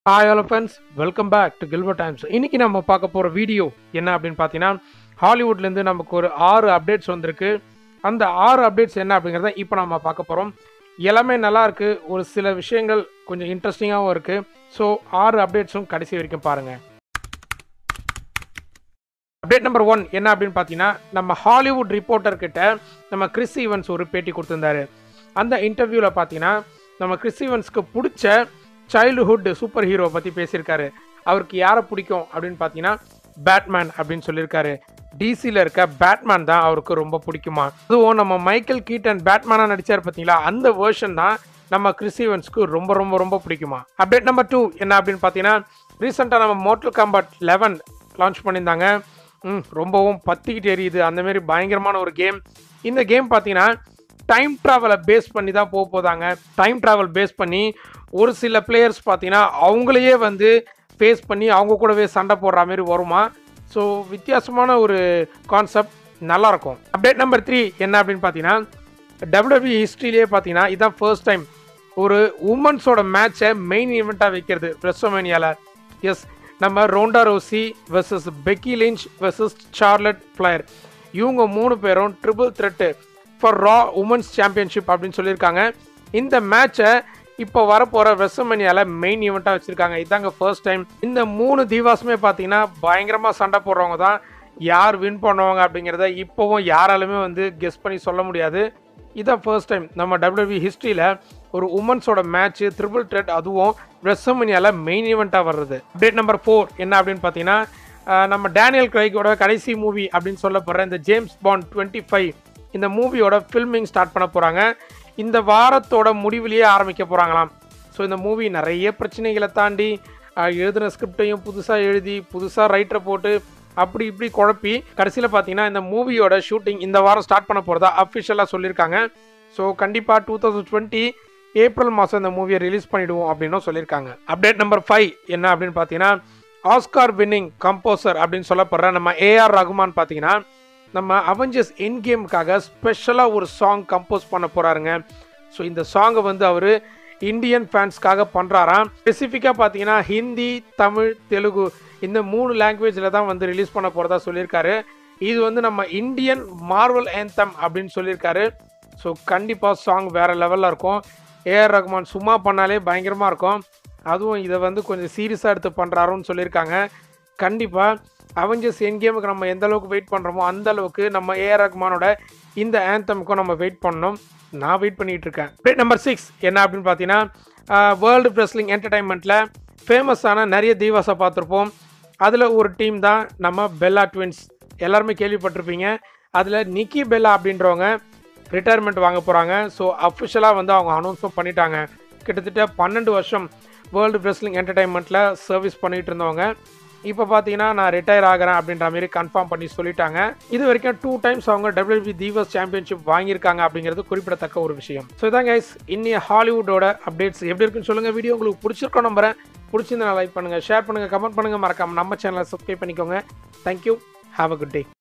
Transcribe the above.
hi hello friends welcome back to Gilbert Times இன்னைக்கு நம்ம பார்க்க போகிற வீடியோ என்ன அப்படின்னு பார்த்தீங்கன்னா ஹாலிவுட்லேருந்து நமக்கு ஒரு ஆறு அப்டேட்ஸ் வந்திருக்கு அந்த ஆறு அப்டேட்ஸ் என்ன அப்படிங்கிறத இப்போ நம்ம பார்க்க போகிறோம் எல்லாமே நல்லா இருக்கு ஒரு சில விஷயங்கள் கொஞ்சம் இன்ட்ரெஸ்டிங்காகவும் இருக்குது ஸோ ஆறு அப்டேட்ஸும் கடைசி வரைக்கும் பாருங்கள் அப்டேட் நம்பர் ஒன் என்ன அப்படின்னு பார்த்தீங்கன்னா நம்ம ஹாலிவுட் ரிப்போர்ட்டர் கிட்ட நம்ம கிறிஸ் ஈவன்ஸ் ஒரு பேட்டி கொடுத்துருந்தாரு அந்த இன்டர்வியூவில் பார்த்தீங்கன்னா நம்ம கிறிஸ் ஈவன்ஸ்க்கு பிடிச்ச சைல்டுஹுட் சூப்பர் ஹீரோ பற்றி பேசியிருக்காரு அவருக்கு யாரை பிடிக்கும் அப்படின்னு பார்த்தீங்கன்னா பேட்மேன் அப்படின்னு சொல்லியிருக்காரு டிசியில் இருக்க பேட்மேன் தான் அவருக்கு ரொம்ப பிடிக்குமா அதுவும் நம்ம மைக்கேல் கீட்டன் பேட்மேனாக நடிச்சார் பார்த்தீங்களா அந்த வேர்ஷன் தான் நம்ம கிறிஸ் ஈவன்ஸ்க்கு ரொம்ப ரொம்ப ரொம்ப பிடிக்குமா அப்டேட் நம்பர் டூ என்ன அப்படின்னு பார்த்தீங்கன்னா ரீசெண்டாக நம்ம மோட்டல் காம்பாட் லெவன் லான்ச் பண்ணியிருந்தாங்க ம் ரொம்பவும் பத்திக்கிட்டு எரியுது அந்த மாதிரி பயங்கரமான ஒரு கேம் இந்த கேம் பார்த்தீங்கன்னா டைம் ட்ராவலை பேஸ் பண்ணி தான் போக போதாங்க டைம் ட்ராவல் பேஸ் பண்ணி ஒரு சில பிளேயர்ஸ் பார்த்தீங்கன்னா அவங்களையே வந்து ஃபேஸ் பண்ணி அவங்க கூடவே சண்டை போடுற மாதிரி வருமா ஸோ வித்தியாசமான ஒரு கான்செப்ட் நல்லாயிருக்கும் அப்டேட் நம்பர் த்ரீ என்ன அப்படின்னு பார்த்தீங்கன்னா டபிள்யூபி ஹிஸ்ட்ரியிலே பார்த்தீங்கன்னா இதான் ஃபர்ஸ்ட் டைம் ஒரு உமன்ஸோட மேட்சை மெயின் ஈவெண்ட்டாக வைக்கிறது ரெஸ்டோமேனியாவில் எஸ் நம்ம Ronda Rousey versus Becky Lynch versus Charlotte Flair இவங்க மூணு பேரும் triple threat for Raw women's championship அப்படின்னு சொல்லியிருக்காங்க இந்த மேட்சை இப்போ வரப்போகிற வெஸ்டமனியாவில் மெயின் ஈவெண்ட்டாக வச்சுருக்காங்க இதாங்க ஃபர்ஸ்ட் டைம் இந்த மூணு தீவாஸுமே பார்த்தீங்கன்னா பயங்கரமாக சண்டை போடுறவங்க தான் யார் வின் பண்ணுவாங்க அப்படிங்கிறத இப்போவும் யாராலுமே வந்து கெஸ் பண்ணி சொல்ல முடியாது இதான் ஃபர்ஸ்ட் டைம் நம்ம டபிள்யூபி ஹிஸ்ட்ரியில் ஒரு உமன்ஸோட மேட்ச்சு ட்ரிபிள் ட்ரெட் அதுவும் ரெஸ்டமனியாவில் மெயின் ஈவெண்ட்டாக வர்றது அப்டேட் நம்பர் ஃபோர் என்ன அப்படின்னு பார்த்தீங்கன்னா ஆஹ் நம்ம டேனியல் கிரைக்கோட கடைசி மூவி அப்படின்னு சொல்லப்படுற இந்த ஜேம்ஸ் பாண்ட் டுவெண்ட்டி ஃபைவ் இந்த மூவியோட ஃபில்மிங் ஸ்டார்ட் பண்ண போகிறாங்க இந்த வாரத்தோட முடிவிலேயே ஆரம்பிக்க போகிறாங்களாம் ஸோ இந்த மூவி நிறைய பிரச்சனைகளை தாண்டி ஆஹ் எழுதின ஸ்கிரிப்டையும் புதுசாக எழுதி புதுசாக ரைட்டரை போட்டு அப்படி இப்படி குழப்பி கடைசியில் பார்த்தீங்கன்னா இந்த மூவியோட ஷூட்டிங் இந்த வாரம் ஸ்டார்ட் பண்ண போகிறதா அஃபிஷியலாக சொல்லியிருக்காங்க ஸோ கண்டிப்பாக டூ தௌசண்ட் டுவெண்ட்டி ஏப்ரல் மாதம் இந்த மூவியை ரிலீஸ் பண்ணிடுவோம் அப்படின்னும் சொல்லியிருக்காங்க அப்டேட் நம்பர் ஃபைவ் என்ன அப்படின்னு பார்த்தீங்கன்னா ஆஸ்கார் வின்னிங் கம்போசர் அப்படின்னு சொல்லப்படுற நம்ம ஏஆர் ரகுமான் பார்த்தீங்கன்னா நம்ம அவெஞ்சர்ஸ் என் கேமுக்காக ஸ்பெஷலாக ஒரு சாங் கம்போஸ் பண்ண போகிறாருங்க ஸோ இந்த சாங்கை வந்து அவர் இந்தியன் ஃபேன்ஸ்க்காக பண்ணுறாராம் ஸ்பெசிஃபிக்காக பார்த்தீங்கன்னா ஹிந்தி தமிழ் தெலுங்கு இந்த மூணு லாங்குவேஜில் தான் வந்து ரிலீஸ் பண்ண போகிறதா சொல்லியிருக்காரு இது வந்து நம்ம இந்தியன் மார்வல் ஏந்தம் அப்படின்னு சொல்லியிருக்காரு ஸோ கண்டிப்பாக சாங் வேறு லெவலில் இருக்கும் ஏஆர் ரஹ்மான் சும்மா பண்ணாலே பயங்கரமாக இருக்கும் அதுவும் இதை வந்து கொஞ்சம் சீரியஸாக எடுத்து பண்ணுறாருன்னு சொல்லியிருக்காங்க கண்டிப்பாக அவெஞ்சர்ஸ் என் கேமுக்கு நம்ம எந்த அளவுக்கு வெயிட் பண்ணுறோமோ அந்த அளவுக்கு நம்ம ஏஆர் ரஹ்மானோட இந்த ஆந்தமுக்கும் நம்ம வெயிட் பண்ணணும் நான் வெயிட் பண்ணிகிட்டு இருக்கேன் அப்டேட் நம்பர் சிக்ஸ் என்ன அப்படின்னு பார்த்தீங்கன்னா வேர்ல்டு ரெஸ்லிங் என்டர்டைன்மெண்ட்டில் ஃபேமஸான நிறைய தீவாஸை பார்த்துருப்போம் அதில் ஒரு டீம் தான் நம்ம பெல்லா ட்வின்ஸ் எல்லாருமே கேள்விப்பட்டிருப்பீங்க அதில் நிக்கி பெல்லா அப்படின்றவங்க ரிட்டையர்மெண்ட் வாங்க போகிறாங்க ஸோ அஃபிஷியலாக வந்து அவங்க அனௌன்ஸும் பண்ணிட்டாங்க கிட்டத்தட்ட பன்னெண்டு வருஷம் வேர்ல்டு ரெஸ்லிங் என்டர்டைன்மெண்ட்டில் சர்வீஸ் பண்ணிகிட்டு இருந்தவங்க இப்போ பார்த்தீங்கன்னா நான் ரிட்டையர் ஆகிறேன் அப்படின்ற மாதிரி கன்ஃபார்ம் பண்ணி சொல்லிட்டாங்க இது வரைக்கும் டூ டைம்ஸ் அவங்க டபிள்யூபி தீவஸ் சாம்பியன்ஷிப் வாங்கியிருக்காங்க அப்படிங்கிறது குறிப்பிடத்தக்க ஒரு விஷயம் ஸோ இதான் கைஸ் இன்னிய ஹாலிவுட்டோட அப்டேட்ஸ் எப்படி இருக்குன்னு சொல்லுங்கள் வீடியோ உங்களுக்கு பிடிச்சிருக்கோம் நம்புறேன் பிடிச்சிருந்தா லைக் பண்ணுங்கள் ஷேர் பண்ணுங்கள் கமெண்ட் பண்ணுங்கள் மறக்காம நம்ம சேனலை சப்ஸ்கிரைப் பண்ணிக்கோங்க thank you have a good day